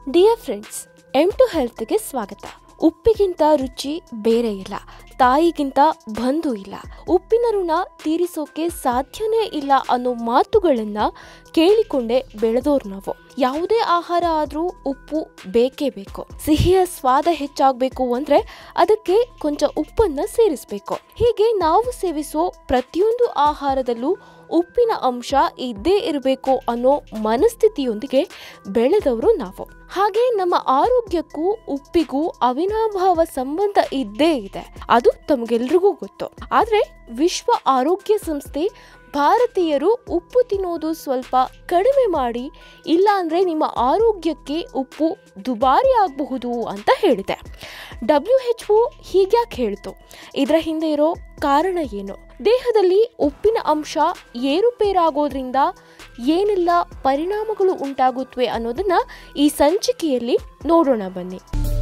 dear friends M two ಹೆಲ್ತ್ಗೆ ಸ್ವಾಗತ ಉಪ್ಪಿಗಿಂತ ರುಚಿ ಬೇರೆ ಇಲ್ಲ ತಾಯಿಗಿಂತ ಬಂಧು ಇಲ್ಲ ಉಪ್ಪಿನ ಋಣ ತೀರಿಸೋಕೆ ಸಾಧ್ಯನೇ ಇಲ್ಲ ಅನ್ನೋ ಮಾತುಗಳನ್ನ ಕೇಳಿಕೊಂಡೇ ಬೆಳೆದೋರು ನಾವು ಯಾವುದೇ ಆಹಾರ ಆದ್ರೂ ಉಪ್ಪು ಬೇಕೇ ಬೇಕು ಸಿಹಿಯ ಸ್ವಾದ ಹೆಚ್ಚಾಗಬೇಕು ಅಂದ್ರೆ ಅದಕ್ಕೆ ಕೊಂಚ ಉಪ್ಪನ್ನ ಸೇರಿಸಬೇಕು ಹೀಗೆ ನಾವು ಸೇವಿಸೋ ಪ್ರತಿಯೊಂದು ಆಹಾರದಲ್ಲೂ ಉಪ್ಪಿನ ಅಂಶ ಇದ್ದೇ ಇರಬೇಕು ಅನ್ನೋ ಮನಸ್ಥಿತಿಯೊಂದಿಗೆ ಬೆಳೆದವರು ನಾವು ಹಾಗೆ ನಮ್ಮ ಆರೋಗ್ಯಕ್ಕೂ ಉಪ್ಪಿಗೂ ಅವಿನಾಭಾವ ಸಂಬಂಧ ಇದ್ದೇ ಇದೆ ಅದು ತಮಗೆಲ್ರಿಗೂ ಗೊತ್ತು ಆದ್ರೆ ವಿಶ್ವ ಆರೋಗ್ಯ ಸಂಸ್ಥೆ ಭಾರತೀಯರು ಉಪ್ಪು ತಿನ್ನೋದು ಸ್ವಲ್ಪ ಕಡಿಮೆ ಮಾಡಿ ಇಲ್ಲ ಅಂದ್ರೆ ನಿಮ್ಮ ಆರೋಗ್ಯಕ್ಕೆ ಉಪ್ಪು ದುಬಾರಿ ಆಗಬಹುದು ಅಂತ ಹೇಳಿದೆ ಡಬ್ಲ್ಯೂ ಎಚ್ ಒ ಹೀಗ್ಯಾಕೆ ಹೇಳ್ತು ಇದರ ಹಿಂದೆ ಇರೋ ಕಾರಣ ಏನು ದೇಹದಲ್ಲಿ ಉಪ್ಪಿನ ಅಂಶ ಏರುಪೇರಾಗೋದ್ರಿಂದ ಏನೆಲ್ಲ ಪರಿಣಾಮಗಳು ಉಂಟಾಗುತ್ತವೆ ಅನ್ನೋದನ್ನ ಈ ಸಂಚಿಕೆಯಲ್ಲಿ ನೋಡೋಣ ಬನ್ನಿ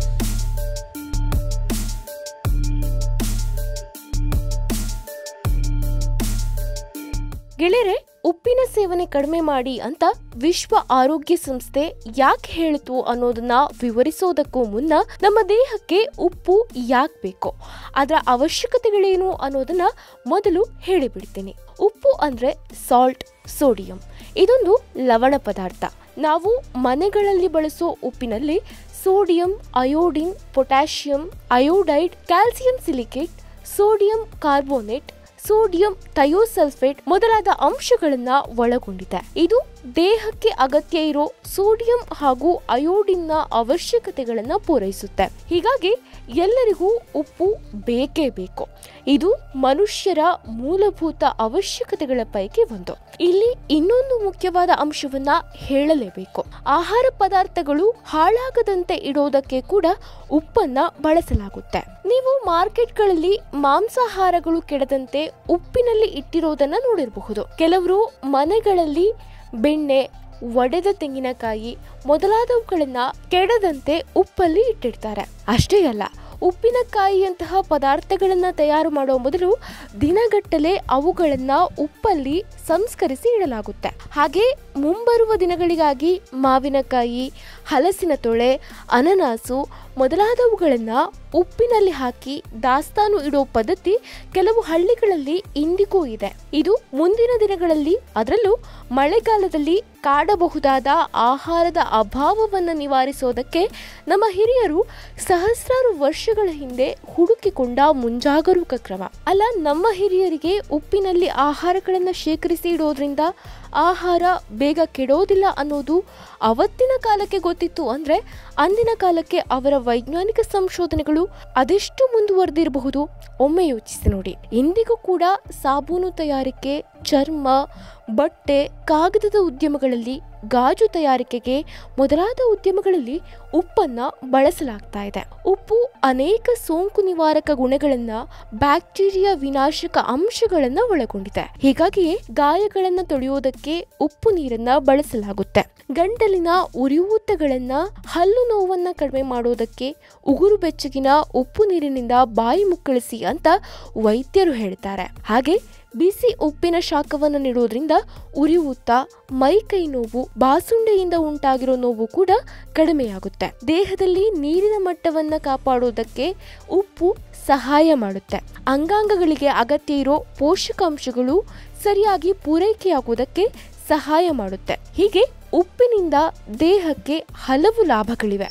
ಗೆಳೆಯರೆ ಉಪ್ಪಿನ ಸೇವನೆ ಕಡಿಮೆ ಮಾಡಿ ಅಂತ ವಿಶ್ವ ಆರೋಗ್ಯ ಸಂಸ್ಥೆ ಯಾಕೆ ಹೇಳಿತು ಅನ್ನೋದನ್ನ ವಿವರಿಸೋದಕ್ಕೂ ಮುನ್ನ ನಮ್ಮ ದೇಹಕ್ಕೆ ಉಪ್ಪು ಯಾಕೆ ಬೇಕು ಅದರ ಅವಶ್ಯಕತೆಗಳೇನು ಅನ್ನೋದನ್ನ ಮೊದಲು ಹೇಳಿಬಿಡ್ತೀನಿ ಉಪ್ಪು ಅಂದ್ರೆ ಸಾಲ್ಟ್ ಸೋಡಿಯಂ ಇದೊಂದು ಲವಣ ಪದಾರ್ಥ ನಾವು ಮನೆಗಳಲ್ಲಿ ಬಳಸೋ ಉಪ್ಪಿನಲ್ಲಿ sodium iodine potassium iodide calcium silicate sodium carbonate sodium thiosulphate ಮೊದಲಾದ ಅಂಶಗಳನ್ನ ಒಳಗೊಂಡಿದೆ ಇದು ದೇಹಕ್ಕೆ ಅಗತ್ಯ ಇರೋ ಸೋಡಿಯಂ ಹಾಗೂ ಅಯೋಡಿನ್ನ ಅವಶ್ಯಕತೆಗಳನ್ನ ಪೂರೈಸುತ್ತೆ ಹೀಗಾಗಿ ಎಲ್ಲರಿಗೂ ಉಪ್ಪು ಬೇಕೇ ಬೇಕು ಇದು ಮನುಷ್ಯರ ಮೂಲಭೂತ ಅವಶ್ಯಕತೆಗಳ ಪೈಕಿ ಒಂದು ಇಲ್ಲಿ ಇನ್ನೊಂದು ಮುಖ್ಯವಾದ ಅಂಶವನ್ನ ಹೇಳಲೇಬೇಕು ಆಹಾರ ಪದಾರ್ಥಗಳು ಹಾಳಾಗದಂತೆ ಇಡೋದಕ್ಕೆ ಕೂಡ ಉಪ್ಪನ್ನ ಬಳಸಲಾಗುತ್ತೆ ನೀವು ಮಾರ್ಕೆಟ್ಗಳಲ್ಲಿ ಮಾಂಸಾಹಾರಗಳು ಕೆಡದಂತೆ ಉಪ್ಪಿನಲ್ಲಿ ಇಟ್ಟಿರೋದನ್ನ ನೋಡಿರಬಹುದು ಕೆಲವರು ಮನೆಗಳಲ್ಲಿ ಬೆಣ್ಣೆ ಒಡೆದ ತೆಂಗಿನಕಾಯಿ ಮೊದಲಾದವುಗಳನ್ನ ಕೆಡದಂತೆ ಉಪ್ಪಲ್ಲಿ ಇಟ್ಟಿರ್ತಾರೆ ಅಷ್ಟೇ ಅಲ್ಲ ಉಪ್ಪಿನಕಾಯಿಯಂತಹ ಪದಾರ್ಥಗಳನ್ನ ತಯಾರು ಮಾಡುವ ಮೊದಲು ದಿನಗಟ್ಟಲೆ ಅವುಗಳನ್ನ ಉಪ್ಪಲ್ಲಿ ಸಂಸ್ಕರಿಸಿ ಇಡಲಾಗುತ್ತೆ ಹಾಗೆ ಮುಂಬರುವ ದಿನಗಳಿಗಾಗಿ ಮಾವಿನಕಾಯಿ ಹಲಸಿನ ತೊಳೆ ಅನನಾಸು ಮೊದಲಾದವುಗಳನ್ನ ಉಪ್ಪಿನಲ್ಲಿ ಹಾಕಿ ದಾಸ್ತಾನು ಇಡೋ ಪದ್ಧತಿ ಕೆಲವು ಹಳ್ಳಿಗಳಲ್ಲಿ ಇಂದಿಗೂ ಇದೆ ಇದು ಮುಂದಿನ ದಿನಗಳಲ್ಲಿ ಅದರಲ್ಲೂ ಮಳೆಗಾಲದಲ್ಲಿ ಕಾಡಬಹುದಾದ ಆಹಾರದ ಅಭಾವವನ್ನು ನಿವಾರಿಸೋದಕ್ಕೆ ನಮ್ಮ ಹಿರಿಯರು ಸಹಸ್ರಾರು ವರ್ಷಗಳ ಹಿಂದೆ ಹುಡುಕಿಕೊಂಡ ಮುಂಜಾಗರೂಕ ಕ್ರಮ ಅಲ್ಲ ನಮ್ಮ ಹಿರಿಯರಿಗೆ ಉಪ್ಪಿನಲ್ಲಿ ಆಹಾರಗಳನ್ನು ಶೇಖರಿಸಿ ಇಡೋದ್ರಿಂದ ಆಹಾರ ಬೇಗ ಕೆಡೋದಿಲ್ಲ ಅನ್ನೋದು ಅವತ್ತಿನ ಕಾಲಕ್ಕೆ ಗೊತ್ತಿತ್ತು ಅಂದ್ರೆ ಅಂದಿನ ಕಾಲಕ್ಕೆ ಅವರ ವೈಜ್ಞಾನಿಕ ಸಂಶೋಧನೆಗಳು ಅದೆಷ್ಟು ಮುಂದುವರೆದಿರಬಹುದು ಒಮ್ಮೆ ಯೋಚಿಸಿ ನೋಡಿ ಇಂದಿಗೂ ಕೂಡ ಸಾಬೂನು ತಯಾರಿಕೆ ಚರ್ಮ ಬಟ್ಟೆ ಕಾಗದದ ಉದ್ಯಮಗಳಲ್ಲಿ ಗಾಜು ತಯಾರಿಕೆಗೆ ಮೊದಲಾದ ಉದ್ಯಮಗಳಲ್ಲಿ ಉಪ್ಪನ್ನ ಬಳಸಲಾಗ್ತಾ ಇದೆ ಉಪ್ಪು ಅನೇಕ ಸೋಂಕು ನಿವಾರಕ ಗುಣಗಳನ್ನ ಬ್ಯಾಕ್ಟೀರಿಯಾ ವಿನಾಶಕ ಅಂಶಗಳನ್ನ ಒಳಗೊಂಡಿದೆ ಹೀಗಾಗಿಯೇ ಗಾಯಗಳನ್ನ ತೊಳೆಯೋದಕ್ಕೆ ಉಪ್ಪು ನೀರನ್ನ ಬಳಸಲಾಗುತ್ತೆ ಗಂಟಲಿನ ಉರಿಯೂತಗಳನ್ನ ಹಲ್ಲು ನೋವನ್ನ ಕಡಿಮೆ ಮಾಡೋದಕ್ಕೆ ಉಗುರು ಬೆಚ್ಚಗಿನ ಉಪ್ಪು ನೀರಿನಿಂದ ಬಾಯಿ ಮುಕ್ಕಳಿಸಿ ಅಂತ ವೈದ್ಯರು ಹೇಳ್ತಾರೆ ಹಾಗೆ ಬಿಸಿ ಉಪ್ಪಿನ ಶಾಖವನ್ನು ನೀಡೋದ್ರಿಂದ ಉರಿಯೂತ ಮೈ ಕೈ ನೋವು ಬಾಸುಂಡೆಯಿಂದ ಉಂಟಾಗಿರೋ ನೋವು ಕೂಡ ಕಡಿಮೆಯಾಗುತ್ತೆ ದೇಹದಲ್ಲಿ ನೀರಿನ ಮಟ್ಟವನ್ನ ಕಾಪಾಡೋದಕ್ಕೆ ಉಪ್ಪು ಸಹಾಯ ಮಾಡುತ್ತೆ ಅಂಗಾಂಗಗಳಿಗೆ ಅಗತ್ಯ ಇರೋ ಪೋಷಕಾಂಶಗಳು ಸರಿಯಾಗಿ ಪೂರೈಕೆಯಾಗುವುದಕ್ಕೆ ಸಹಾಯ ಮಾಡುತ್ತೆ ಹೀಗೆ ಉಪ್ಪಿನಿಂದ ದೇಹಕ್ಕೆ ಹಲವು ಲಾಭಗಳಿವೆ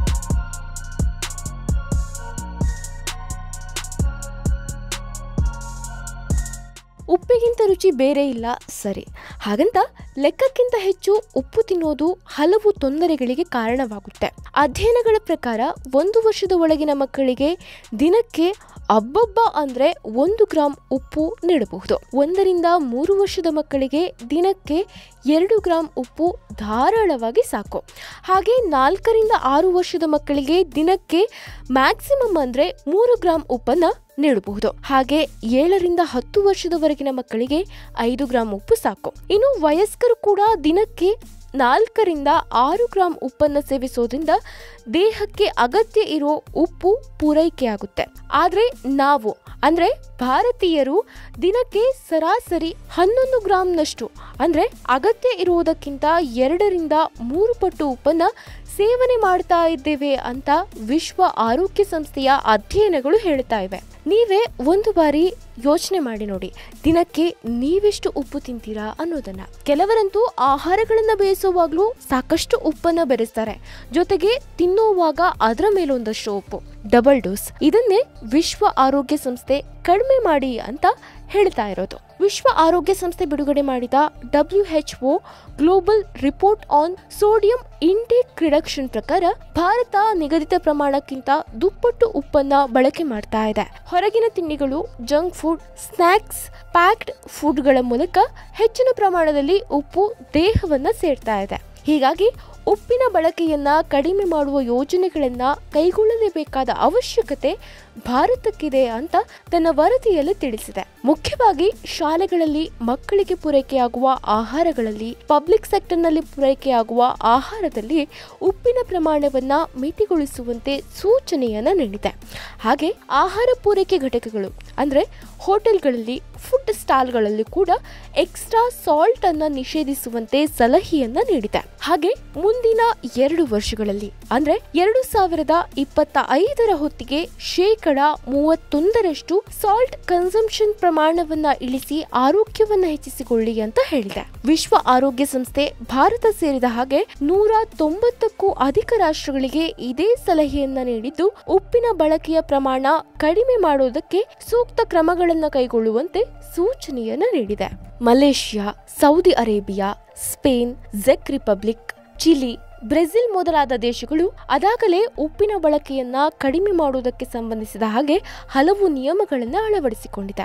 ಉಪ್ಪಿಗಿಂತ ರುಚಿ ಬೇರೆ ಇಲ್ಲ ಸರಿ ಹಾಗಂತ ಲೆಕ್ಕಕ್ಕಿಂತ ಹೆಚ್ಚು ಉಪ್ಪು ತಿನ್ನೋದು ಹಲವು ತೊಂದರೆಗಳಿಗೆ ಕಾರಣವಾಗುತ್ತೆ ಅಧ್ಯಯನಗಳ ಪ್ರಕಾರ ಒಂದು ವರ್ಷದ ಒಳಗಿನ ಮಕ್ಕಳಿಗೆ ದಿನಕ್ಕೆ ಅಬ್ಬಬ್ಬ ಅಂದ್ರೆ ಒಂದು ಗ್ರಾಂ ಉಪ್ಪು ನೀಡಬಹುದು ಒಂದರಿಂದ ಮೂರು ವರ್ಷದ ಮಕ್ಕಳಿಗೆ ದಿನಕ್ಕೆ ಎರಡು ಗ್ರಾಂ ಉಪ್ಪು ಧಾರಾಳವಾಗಿ ಸಾಕು ಹಾಗೆ ನಾಲ್ಕರಿಂದ ಆರು ವರ್ಷದ ಮಕ್ಕಳಿಗೆ ದಿನಕ್ಕೆ ಮ್ಯಾಕ್ಸಿಮಮ್ ಅಂದ್ರೆ ಮೂರು ಗ್ರಾಂ ಉಪ್ಪನ್ನ ನೀಡಬಹುದು ಹಾಗೆ ಏಳರಿಂದ ಹತ್ತು ವರ್ಷದವರೆಗಿನ ಮಕ್ಕಳಿಗೆ ಐದು ಗ್ರಾಂ ಉಪ್ಪು ಸಾಕು ಇನ್ನು ವಯಸ್ಕರು ಕೂಡ ದಿನಕ್ಕೆ ನಾಲ್ಕರಿಂದ ಆರು ಗ್ರಾಂ ಉಪ್ಪನ್ನು ಸೇವಿಸೋದ್ರಿಂದ ದೇಹಕ್ಕೆ ಅಗತ್ಯ ಇರೋ ಉಪ್ಪು ಪೂರೈಕೆಯಾಗುತ್ತೆ ಆದರೆ ನಾವು ಅಂದ್ರೆ ಭಾರತೀಯರು ದಿನಕ್ಕೆ ಸರಾಸರಿ ಹನ್ನೊಂದು ಗ್ರಾಂನಷ್ಟು ಅಂದ್ರೆ ಅಗತ್ಯ ಇರುವುದಕ್ಕಿಂತ ಎರಡರಿಂದ ಮೂರು ಪಟ್ಟು ಉಪ್ಪನ್ನ ಸೇವನೆ ಮಾಡ್ತಾ ಇದ್ದೇವೆ ಅಂತ ವಿಶ್ವ ಆರೋಗ್ಯ ಸಂಸ್ಥೆಯ ಅಧ್ಯಯನಗಳು ಹೇಳ್ತಾ ಇವೆ ನೀವೇ ಒಂದು ಬಾರಿ ಯೋಚನೆ ಮಾಡಿ ನೋಡಿ ದಿನಕ್ಕೆ ನೀವೆಷ್ಟು ಉಪ್ಪು ತಿಂತೀರಾ ಅನ್ನೋದನ್ನ ಕೆಲವರಂತೂ ಆಹಾರಗಳನ್ನ ಬೇಯಿಸುವಾಗ್ಲೂ ಸಾಕಷ್ಟು ಉಪ್ಪನ್ನ ಬೆರೆಸ್ತಾರೆ ಜೊತೆಗೆ ತಿನ್ನುವಾಗ ಅದರ ಮೇಲೊಂದಷ್ಟು ಉಪ್ಪು ಡಬಲ್ ಡೋಸ್ ಇದನ್ನೇ ವಿಶ್ವ ಆರೋಗ್ಯ ಸಂಸ್ಥೆ ಕಡಿಮೆ ಮಾಡಿ ಅಂತ ಹೇಳ್ತಾ ಇರೋದು ವಿಶ್ವ ಆರೋಗ್ಯ ಸಂಸ್ಥೆ ಬಿಡುಗಡೆ ಮಾಡಿದ W H O global report on sodium intake reduction ಪ್ರಕಾರ ಭಾರತ ನಿಗದಿತ ಪ್ರಮಾಣಕ್ಕಿಂತ ದುಪ್ಪಟ್ಟು ಉಪ್ಪನ್ನ ಬಳಕೆ ಮಾಡ್ತಾ ಇದೆ ಹೊರಗಿನ ತಿಂಡಿಗಳು ಜಂಕ್ ಫುಡ್ ಸ್ನ್ಯಾಕ್ಸ್ ಪ್ಯಾಕ್ಡ್ ಫುಡ್ಗಳ ಮೂಲಕ ಹೆಚ್ಚಿನ ಪ್ರಮಾಣದಲ್ಲಿ ಉಪ್ಪು ದೇಹವನ್ನ ಸೇರ್ತಾ ಇದೆ ಹೀಗಾಗಿ ಉಪ್ಪಿನ ಬಳಕೆಯನ್ನ ಕಡಿಮೆ ಮಾಡುವ ಯೋಜನೆಗಳನ್ನ ಕೈಗೊಳ್ಳಲೇಬೇಕಾದ ಅವಶ್ಯಕತೆ ಭಾರತಕ್ಕಿದೆ ಅಂತ ತನ್ನ ವರದಿಯಲ್ಲಿ ತಿಳಿಸಿದೆ ಮುಖ್ಯವಾಗಿ ಶಾಲೆಗಳಲ್ಲಿ ಮಕ್ಕಳಿಗೆ ಪೂರೈಕೆಯಾಗುವ ಆಹಾರಗಳಲ್ಲಿ ಪಬ್ಲಿಕ್ ಸೆಕ್ಟರ್ನಲ್ಲಿ ಪೂರೈಕೆಯಾಗುವ ಆಹಾರದಲ್ಲಿ ಉಪ್ಪಿನ ಪ್ರಮಾಣವನ್ನ ಮಿತಿಗೊಳಿಸುವಂತೆ ಸೂಚನೆಯನ್ನ ನೀಡಿದೆ ಹಾಗೆ ಆಹಾರ ಪೂರೈಕೆ ಘಟಕಗಳು ಅಂದ್ರೆ ಹೋಟೆಲ್ಗಳಲ್ಲಿ ಫುಡ್ ಸ್ಟಾಲ್ಗಳಲ್ಲಿ ಕೂಡ ಎಕ್ಸ್ಟ್ರಾ ಸಾಲ್ಟ್ ಅನ್ನ ನಿಷೇಧಿಸುವಂತೆ ಸಲಹೆಯನ್ನ ನೀಡಿದೆ ಹಾಗೆ ಮುಂದಿನ ಎರಡು ವರ್ಷಗಳಲ್ಲಿ ಅಂದ್ರೆ ಎರಡು ಸಾವಿರದ ಇಪ್ಪತ್ತ ಐದರ ಹೊತ್ತಿಗೆ ಶೇಕಡ ಮೂವತ್ತೊಂದರಷ್ಟು ಸಾಲ್ಟ್ ಕನ್ಸಂಪ್ಷನ್ ಪ್ರಮಾಣವನ್ನ ಇಳಿಸಿ ಆರೋಗ್ಯವನ್ನ ಹೆಚ್ಚಿಸಿಕೊಳ್ಳಿ ಅಂತ ಹೇಳಿದೆ ವಿಶ್ವ ಆರೋಗ್ಯ ಸಂಸ್ಥೆ ಭಾರತ ಸೇರಿದ ಹಾಗೆ ನೂರ ತೊಂಬತ್ತಕ್ಕೂ ಅಧಿಕ ರಾಷ್ಟ್ರಗಳಿಗೆ ಇದೇ ಸಲಹೆಯನ್ನ ನೀಡಿದ್ದು ಉಪ್ಪಿನ ಬಳಕೆಯ ಪ್ರಮಾಣ ಕಡಿಮೆ ಮಾಡೋದಕ್ಕೆ ಸೂಕ್ತ ಕ್ರಮಗಳನ್ನ ಕೈಗೊಳ್ಳುವಂತೆ ಸೂಚನೆಯನ್ನ ನೀಡಿದೆ ಮಲೇಷ್ಯಾ ಸೌದಿ ಅರೇಬಿಯಾ ಸ್ಪೇನ್ ಜೆಕ್ ರಿಪಬ್ಲಿಕ್ ಚಿಲಿ ಬ್ರೆಜಿಲ್ ಮೊದಲಾದ ದೇಶಗಳು ಅದಾಗಲೇ ಉಪ್ಪಿನ ಬಳಕೆಯನ್ನ ಕಡಿಮೆ ಮಾಡುವುದಕ್ಕೆ ಸಂಬಂಧಿಸಿದ ಹಾಗೆ ಹಲವು ನಿಯಮಗಳನ್ನು ಅಳವಡಿಸಿಕೊಂಡಿದೆ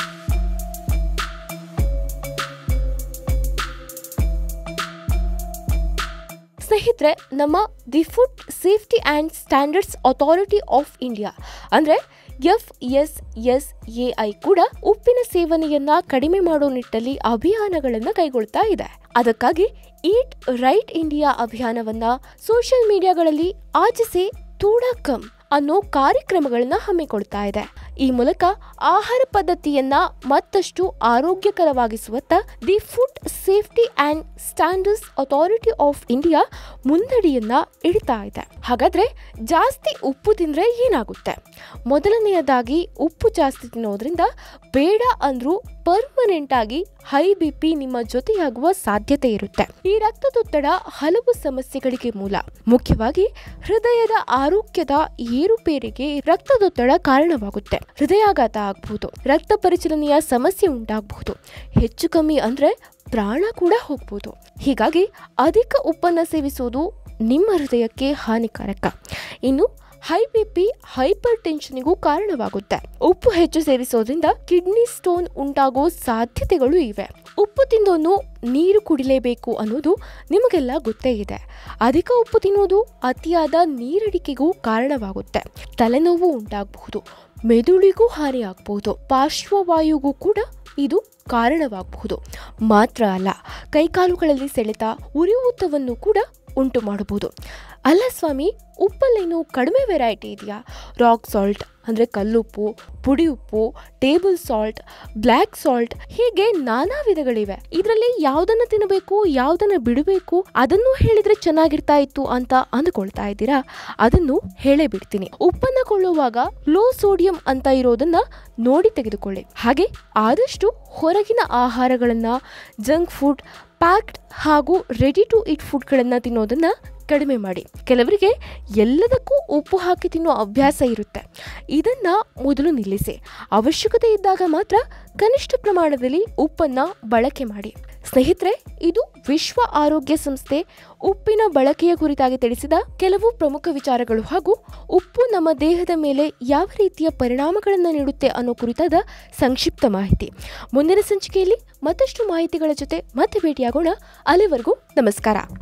ಸ್ನೇಹಿತರೆ ನಮ್ಮ the food safety and standards authority of India ಅಂದರೆ F S S A I ಕೂಡ ಉಪ್ಪಿನ ಸೇವನೆಯನ್ನ ಕಡಿಮೆ ಮಾಡೋ ನಿಟ್ಟಲ್ಲಿ ಅಭಿಯಾನಗಳನ್ನು ಕೈಗೊಳ್ತಾ ಇದೆ ಅದಕ್ಕಾಗಿ ಈಟ್ ರೈಟ್ ಇಂಡಿಯಾ ಅಭಿಯಾನವನ್ನ ಸೋಷಿಯಲ್ ಮೀಡಿಯಾಗಳಲ್ಲಿ ಆಚೆ ಥೋಡಾ ಕಮ್ ಅನ್ನೋ ಕಾರ್ಯಕ್ರಮಗಳನ್ನ ಹಮ್ಮಿಕೊಳ್ತಾ ಇದೆ ಈ ಮೂಲಕ ಆಹಾರ ಪದ್ಧತಿಯನ್ನ ಮತ್ತಷ್ಟು ಆರೋಗ್ಯಕರವಾಗಿಸುವತ್ತ the food safety and standards authority of India ಮುಂದಡಿಯನ್ನ ಇಡ್ತಾ ಇದೆ ಹಾಗಾದ್ರೆ ಜಾಸ್ತಿ ಉಪ್ಪು ತಿಂದ್ರೆ ಏನಾಗುತ್ತೆ ಮೊದಲನೆಯದಾಗಿ ಉಪ್ಪು ಜಾಸ್ತಿ ತಿನ್ನೋದ್ರಿಂದ ಬೇಡ ಅಂದ್ರೂ ಪರ್ಮನೆಂಟ್ ಆಗಿ ಹೈ ಬಿ ಪಿ ನಿಮ್ಮ ಜೊತೆಯಾಗುವ ಸಾಧ್ಯತೆ ಇರುತ್ತೆ ಈ ರಕ್ತದೊತ್ತಡ ಹಲವು ಸಮಸ್ಯೆಗಳಿಗೆ ಮೂಲ ಮುಖ್ಯವಾಗಿ ಹೃದಯದ ಆರೋಗ್ಯದ ಏರುಪೇರಿಗೆ ರಕ್ತದೊತ್ತಡ ಕಾರಣವಾಗುತ್ತೆ ಹೃದಯಾಘಾತ ಆಗಬಹುದು ರಕ್ತ ಪರಿಚಲನೆಯ ಸಮಸ್ಯೆ ಉಂಟಾಗಬಹುದು ಹೆಚ್ಚು ಕಮ್ಮಿ ಅಂದ್ರೆ ಪ್ರಾಣ ಕೂಡ ಹೋಗ್ಬೋದು ಹೀಗಾಗಿ ಅಧಿಕ ಉಪ್ಪನ್ನು ಸೇವಿಸುವುದು ನಿಮ್ಮ ಹೃದಯಕ್ಕೆ ಹಾನಿಕಾರಕ ಇನ್ನು ಹೈ ಬಿ ಪಿ ಹೈಪರ್ ಟೆನ್ಷನ್ಗೂ ಕಾರಣವಾಗುತ್ತೆ ಉಪ್ಪು ಹೆಚ್ಚು ಸೇವಿಸೋದ್ರಿಂದ ಕಿಡ್ನಿ ಸ್ಟೋನ್ ಉಂಟಾಗೋ ಸಾಧ್ಯತೆಗಳು ಇವೆ ಉಪ್ಪು ತಿಂದೋನು ನೀರು ಕುಡಿಲೇಬೇಕು ಅನ್ನೋದು ನಿಮಗೆಲ್ಲ ಗೊತ್ತೇ ಇದೆ ಅಧಿಕ ಉಪ್ಪು ತಿನ್ನೋದು ಅತಿಯಾದ ನೀರಡಿಕೆಗೂ ಕಾರಣವಾಗುತ್ತೆ ತಲೆನೋವು ಉಂಟಾಗಬಹುದು ಮೆದುಳಿಗೂ ಹಾನಿಯಾಗಬಹುದು ಪಾರ್ಶ್ವವಾಯುಗೂ ಕೂಡ ಇದು ಕಾರಣವಾಗಬಹುದು ಮಾತ್ರ ಅಲ್ಲ ಕೈಕಾಲುಗಳಲ್ಲಿ ಸೆಳೆತ ಉರಿಯೂತವನ್ನು ಕೂಡ ಉಂಟು ಮಾಡಬಹುದು ಅಲ್ಲ ಸ್ವಾಮಿ ಉಪ್ಪಲ್ಲೇನು ಕಡಿಮೆ ವೆರೈಟಿ ಇದೆಯಾ ರಾಕ್ ಸಾಲ್ಟ್ ಅಂದರೆ ಕಲ್ಲುಪ್ಪು ಪುಡಿ ಉಪ್ಪು ಟೇಬಲ್ ಸಾಲ್ಟ್ ಬ್ಲ್ಯಾಕ್ ಸಾಲ್ಟ್ ಹೀಗೆ ನಾನಾ ವಿಧಗಳಿವೆ ಇದರಲ್ಲಿ ಯಾವುದನ್ನು ತಿನ್ನಬೇಕು ಯಾವುದನ್ನು ಬಿಡಬೇಕು ಅದನ್ನು ಹೇಳಿದ್ರೆ ಚೆನ್ನಾಗಿರ್ತಾ ಇತ್ತು ಅಂತ ಅಂದುಕೊಳ್ತಾ ಇದ್ದೀರಾ ಅದನ್ನು ಹೇಳೇ ಬಿಡ್ತೀನಿ ಉಪ್ಪನ್ನ ಕೊಳ್ಳುವಾಗ ಲೋ ಸೋಡಿಯಂ ಅಂತ ಇರೋದನ್ನ ನೋಡಿ ತೆಗೆದುಕೊಳ್ಳಿ ಹಾಗೆ ಆದಷ್ಟು ಹೊರಗಿನ ಆಹಾರಗಳನ್ನ ಜಂಕ್ ಫುಡ್ ಪ್ಯಾಕ್ಡ್ ಹಾಗೂ ರೆಡಿ ಟು ಇಟ್ ಫುಡ್ಗಳನ್ನು ತಿನ್ನೋದನ್ನ ಕಡಿಮೆ ಮಾಡಿ ಕೆಲವರಿಗೆ ಎಲ್ಲದಕ್ಕೂ ಉಪ್ಪು ಹಾಕಿ ತಿನ್ನೋ ಅಭ್ಯಾಸ ಇರುತ್ತೆ ಇದನ್ನ ಮೊದಲು ನಿಲ್ಲಿಸಿ ಅವಶ್ಯಕತೆ ಇದ್ದಾಗ ಮಾತ್ರ ಕನಿಷ್ಠ ಪ್ರಮಾಣದಲ್ಲಿ ಉಪ್ಪನ್ನ ಬಳಕೆ ಮಾಡಿ ಸ್ನೇಹಿತರೆ ಇದು ವಿಶ್ವ ಆರೋಗ್ಯ ಸಂಸ್ಥೆ ಉಪ್ಪಿನ ಬಳಕೆಯ ಕುರಿತಾಗಿ ತಿಳಿಸಿದ ಕೆಲವು ಪ್ರಮುಖ ವಿಚಾರಗಳು ಹಾಗೂ ಉಪ್ಪು ನಮ್ಮ ದೇಹದ ಮೇಲೆ ಯಾವ ರೀತಿಯ ಪರಿಣಾಮಗಳನ್ನು ನೀಡುತ್ತೆ ಅನ್ನೋ ಕುರಿತಾದ ಸಂಕ್ಷಿಪ್ತ ಮಾಹಿತಿ ಮುಂದಿನ ಸಂಚಿಕೆಯಲ್ಲಿ ಮತ್ತಷ್ಟು ಮಾಹಿತಿಗಳ ಜೊತೆ ಮತ್ತೆ ಭೇಟಿಯಾಗೋಣ ಅಲ್ಲಿವರೆಗೂ ನಮಸ್ಕಾರ